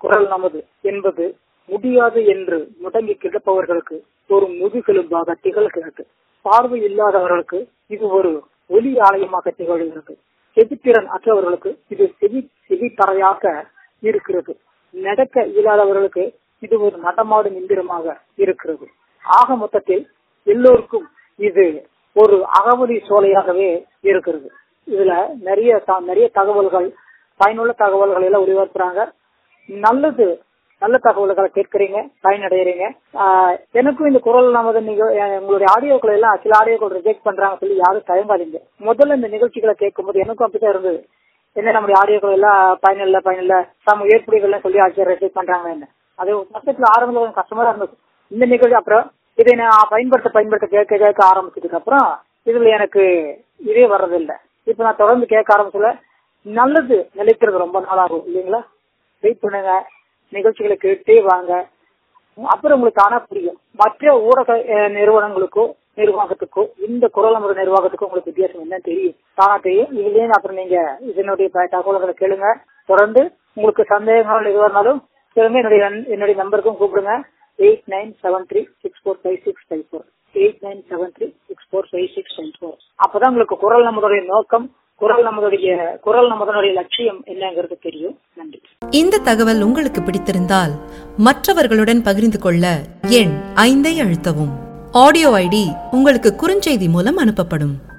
குரல் நமது என்பது முடியாது என்று முடங்கி கிடப்பவர்களுக்கு ஒரு முதுகெலும்பாக திகழ்கிறது பார்வை இல்லாதவர்களுக்கு இது ஒரு ஒலி ஆலயமாக திகழ்கிறது செவித்திறன் அற்றவர்களுக்கு இது செவி செவித்தரையாக இருக்கிறது நடக்க இயலாதவர்களுக்கு இது ஒரு நடமாடும் இந்திரமாக இருக்கிறது ஆக மொத்தத்தில் எல்லோருக்கும் இது ஒரு அகவலி சோலையாகவே இருக்கிறது இதுல நிறைய த- நிறைய தகவல்கள் பயனுள்ள தகவல்கள் எல்லாம் உருவாக்குறாங்க நல்லது நல்ல தகவல்களை கேட்கறீங்க பயனடைகிறீங்க ஆஹ் எனக்கும் இந்த குரல் நமது நிக- அஹ் உங்களுடைய ஆடியோக்களை எல்லாம் சில ஆடியோக்கள் ரிஜெக்ட் பண்றாங்க சொல்லி யாரும் தயங்காதீங்க முதல்ல இந்த நிகழ்ச்சிகளை கேட்கும்போது எனக்கும் அப்படிதான் இருந்தது என்ன நம்முடைய ஆடியோக்கள் எல்லாம் பயனில்ல பயனில்ல சம ஏற்புடைகள்லாம் சொல்லி ஆட்சியர் ரிஜெக்ட் பண்றாங்க என்ன அது பக்கத்துல ஆரம்பத்துல கொஞ்சம் கஷ்டமா தான் இருந்தது இந்த நிகழ்ச்சி அப்புறம் இதை நான் பயன்படுத்த பயன்படுத்த கேட்க கேட்க ஆரம்பிச்சதுக்கு அப்புறம் இதுல எனக்கு இதே வர்றதில்லை இப்ப நான் தொடர்ந்து கேட்க ஆரம்பிச்சல நல்லது நிலைக்கிறது ரொம்ப நாளாகும் இல்லைங்களா வெயிட் பண்ணுங்க நிகழ்ச்சிகளை கேட்டே வாங்க அப்புறம் உங்களுக்கு ஆனா புரியும் மற்ற ஊடக அஹ், நிறுவனங்களுக்கோ நிர்வாகத்துக்கோ இந்த குரல் அமர நிர்வாகத்துக்கோ உங்களுக்கு வித்தியாசம் என்ன தெரியும் தானா தெரியும் இதுலயே அப்புறம் நீங்க இதனுடைய ப- தகவல்களை கேளுங்க தொடர்ந்து உங்களுக்கு சந்தேகங்கள் எதுவாக இருந்தாலும் கேளுங்க என்னுடைய நன்- என்னுடைய நம்பருக்கும் கூப்பிடுங்க eight nine seven three six four five six five four eight nine seven three six four five six five four அப்பதான் உங்களுக்கு குரல் நம்மளுடைய நோக்கம் குரல் நம்மளுடைய குரல் நம்மளுடைய லட்சியம் என்னங்கிறது தெரியும் நன்றி இந்த தகவல் உங்களுக்கு பிடித்திருந்தால் மற்றவர்களுடன் பகிர்ந்து கொள்ள எண் ஐந்தை அழுத்தவும் ஆடியோ ஐடி உங்களுக்கு குறுஞ்செய்தி மூலம் அனுப்பப்படும்